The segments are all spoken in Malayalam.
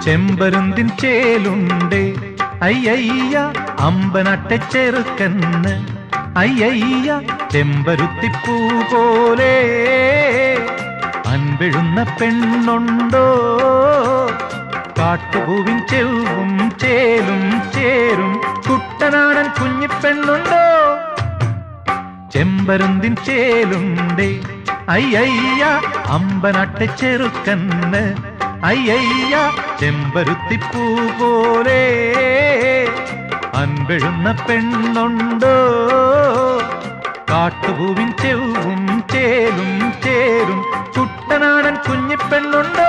ചെമ്പരുന്തിൻ ചേലുണ്ട് അയ്യയ്യ അമ്പനട്ടെ ചെറുക്കന്ന് അയ്യയ്യ ചെമ്പരുത്തിപ്പൂ പോലെ അൻപെഴുന്ന പെണ്ണുണ്ടോ കാട്ടുപൂവിൻ ചെവും ചേലും ചേരും കുട്ടനാടൻ കുഞ്ഞിപ്പെണ്ണുണ്ടോ ചെമ്പരുന്തിൻ ചേലുണ്ട് അയ്യയ്യ അമ്പനട്ടെ ചെറുക്കന്ന് അയ്യയ്യ ചെമ്പരുത്തിപ്പൂ പോലെ അൻപെഴുന്ന പെണ്ണുണ്ടോ കാട്ടുപൂവിൻ ചെവും ചേലും ചേരും കുട്ടനാടൻ കുഞ്ഞിപ്പെണ്ണുണ്ടോ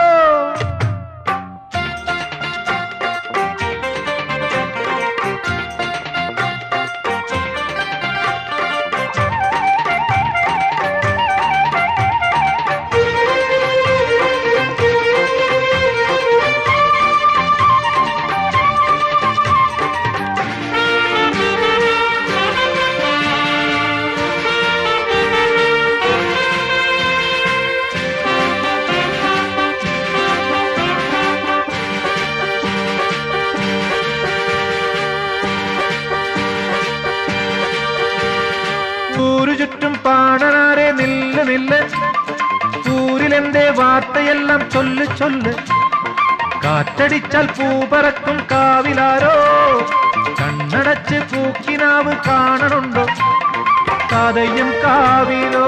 ഊരു ചുറ്റും പാടനാരെ നില്ല നില്ല ഊരിലെന്റെ വാർത്തയെല്ലാം ചൊല്ല് ചൊല്ല് കാറ്റടിച്ചാൽ പൂ പറക്കും കാവിലാരോ കണ്ണടച്ച് പൂക്കിനാവ് കാണണുണ്ടോ കഥയും കാവിലോ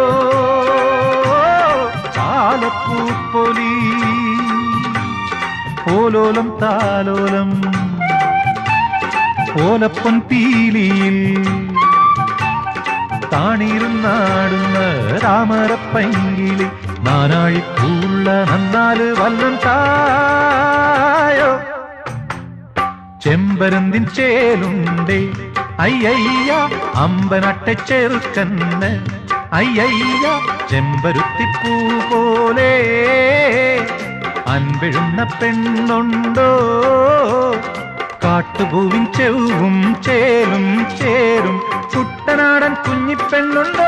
കാലപ്പൂപ്പൊലി ഓലോലം താലോലം ഓലപ്പൻ പീലിയിൽ താണിരുന്നാടുന്ന രാമരപ്പങ്കിളി നാനാഴിപ്പൂള്ള നന്നാല് വല്ലം തായോ ചെമ്പരുന്തിൻ ചേലുണ്ടേ അയ്യയ്യ അമ്പനട്ടെ ചെറുക്കന്ന് അയ്യയ്യ ചെമ്പരുത്തിപ്പൂ പോലെ അൻപെഴുന്ന പെണ്ണുണ്ടോ കാട്ടുപൂവിൻ ചെവും ചേലും ചേരും കുട്ടനാടൻ കുഞ്ഞിപ്പെണ്ണുണ്ടോ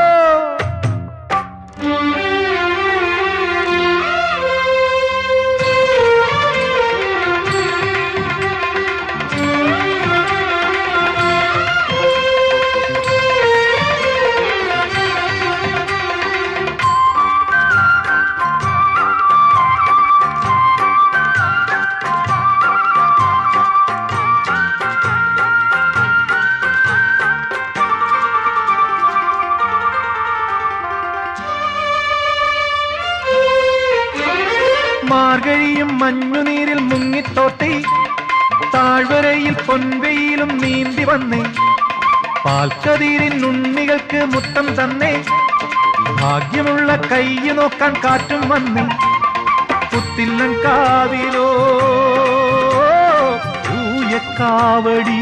മാർഗഴിയും മഞ്ഞുനീരിൽ മുങ്ങിത്തോട്ടി താഴ്വരയിൽ പൊൻവെയിലും നീന്തി വന്നേ പാൽക്കതീരിൻ ഉണ്ണികൾക്ക് മുത്തം തന്നെ ഭാഗ്യമുള്ള കയ്യു നോക്കാൻ കാറ്റും വന്നേ പുത്തില്ലൻ കാവിലോ ൂയക്കാവടി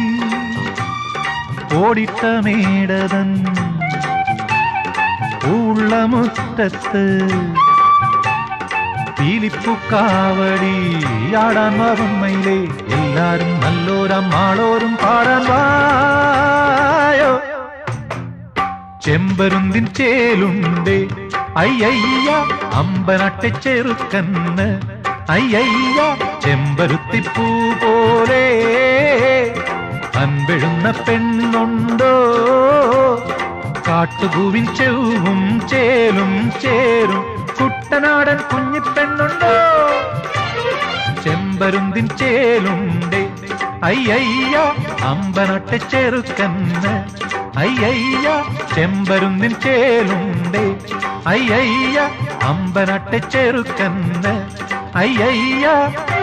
ഓടിട്ട മേടതൻ ഉള്ള മുറ്റത്ത് പീലിപ്പൂക്കാവടി ആടാൻ മറുമയിലെ എല്ലാരും നല്ലോരം ആളോരും പാടാൻ വായോ ചെമ്പരുന്തിൻ ചേലുണ്ട് അയ്യയ്യ അമ്പനട്ടെ ചെറുക്കന്ന് അയ്യയ്യ ചെമ്പരുത്തിപ്പൂ പോലെ അൻപെഴുന്ന പെണ്ണുണ്ടോ കാട്ടുപൂവിൻ ചെവും ചേലും ചേരും കുട്ടനാടൻ കുഞ്ഞിപ്പെണ്ണുണ്ടോ ചെമ്പരുന്തിൻ ചേലുണ്ട് അയ്യയ്യ അമ്പനട്ടെ ചെറുക്കന്ന് അയ്യയ്യ ചെമ്പരുന്തിൻ ചേലുണ്ട് അയ്യയ്യ അമ്പനട്ടെ ചെറുക്കന്ന് അയ്യയ്യ